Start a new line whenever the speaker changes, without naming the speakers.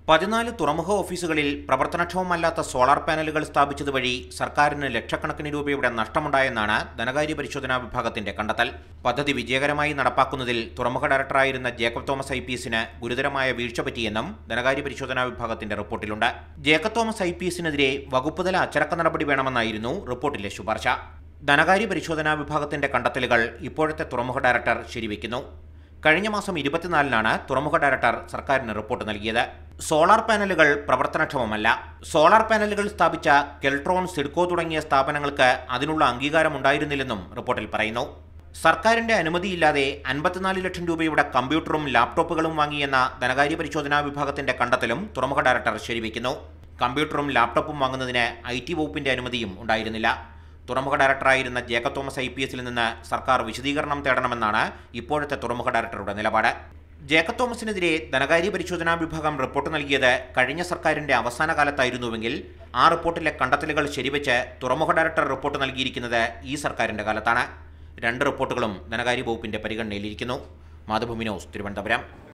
പതിനാല് തുറമുഖ ഓഫീസുകളിൽ പ്രവർത്തനക്ഷമമല്ലാത്ത സോളാർ പാനലുകൾ സ്ഥാപിച്ചത് വഴി സർക്കാരിന് ലക്ഷക്കണക്കിന് രൂപയുടെ നഷ്ടമുണ്ടായെന്നാണ് ധനകാര്യ പരിശോധനാ വിഭാഗത്തിന്റെ കണ്ടെത്തൽ പദ്ധതി വിജയകരമായി നടപ്പാക്കുന്നതിൽ തുറമുഖ ഡയറക്ടറായിരുന്ന ജേക്കബ് തോമസ് ഐ പി എസിന് ഗുരുതരമായ വീഴ്ച പറ്റിയെന്നും ധനകാര്യ പരിശോധനാ വിഭാഗത്തിന്റെ റിപ്പോർട്ടിലുണ്ട് ജേക്കബ് തോമസ് ഐ പി എസിനെതിരെ വകുപ്പുതല അച്ചടക്ക നടപടി വേണമെന്നായിരുന്നു റിപ്പോർട്ടിലെ ശുപാർശ ധനകാര്യ പരിശോധനാ വിഭാഗത്തിന്റെ കണ്ടെത്തലുകൾ ഇപ്പോഴത്തെ തുറമുഖ ഡയറക്ടർ ശരിവെക്കുന്നു കഴിഞ്ഞ മാസം ഇരുപത്തിനാലിനാണ് തുറമുഖ ഡയറക്ടർ സർക്കാരിന് റിപ്പോർട്ട് നൽകിയത് സോളാർ പാനലുകൾ പ്രവർത്തനക്ഷമമല്ല സോളാർ പാനലുകൾ സ്ഥാപിച്ച കെൽട്രോൺ സിഡ്കോ തുടങ്ങിയ സ്ഥാപനങ്ങൾക്ക് അതിനുള്ള അംഗീകാരം ഉണ്ടായിരുന്നില്ലെന്നും റിപ്പോർട്ടിൽ പറയുന്നു സർക്കാരിന്റെ അനുമതിയില്ലാതെ അൻപത്തിനാല് ലക്ഷം രൂപയുടെ കമ്പ്യൂട്ടറും ലാപ്ടോപ്പുകളും വാങ്ങിയെന്ന ധനകാര്യ പരിശോധനാ വിഭാഗത്തിന്റെ കണ്ടെത്തലും തുറമുഖ ഡയറക്ടർ ശരിവെക്കുന്നു കമ്പ്യൂട്ടറും ലാപ്ടോപ്പും വാങ്ങുന്നതിന് ഐ ടി വകുപ്പിന്റെ അനുമതിയും ഉണ്ടായിരുന്നില്ല തുറമുഖ ഡയറക്ടറായിരുന്ന ജേക്കബ് തോമസ് ഐ പി എസിൽ നിന്ന് സർക്കാർ വിശദീകരണം തേടണമെന്നാണ് ഇപ്പോഴത്തെ തുറമുഖ ഡയറക്ടറുടെ നിലപാട് ജേക്കബ് തോമസിനെതിരെ ധനകാര്യ പരിശോധനാ വിഭാഗം റിപ്പോർട്ട് നൽകിയത് കഴിഞ്ഞ സർക്കാരിന്റെ അവസാന കാലത്തായിരുന്നുവെങ്കിൽ ആ റിപ്പോർട്ടിലെ കണ്ടെത്തലുകൾ ശരിവെച്ച് തുറമുഖ ഡയറക്ടർ റിപ്പോർട്ട് നൽകിയിരിക്കുന്നത് ഈ സർക്കാരിന്റെ കാലത്താണ് രണ്ട് റിപ്പോർട്ടുകളും ധനകാര്യ വകുപ്പിന്റെ പരിഗണനയിലിരിക്കുന്നു മാതൃഭൂമി ന്യൂസ് തിരുവനന്തപുരം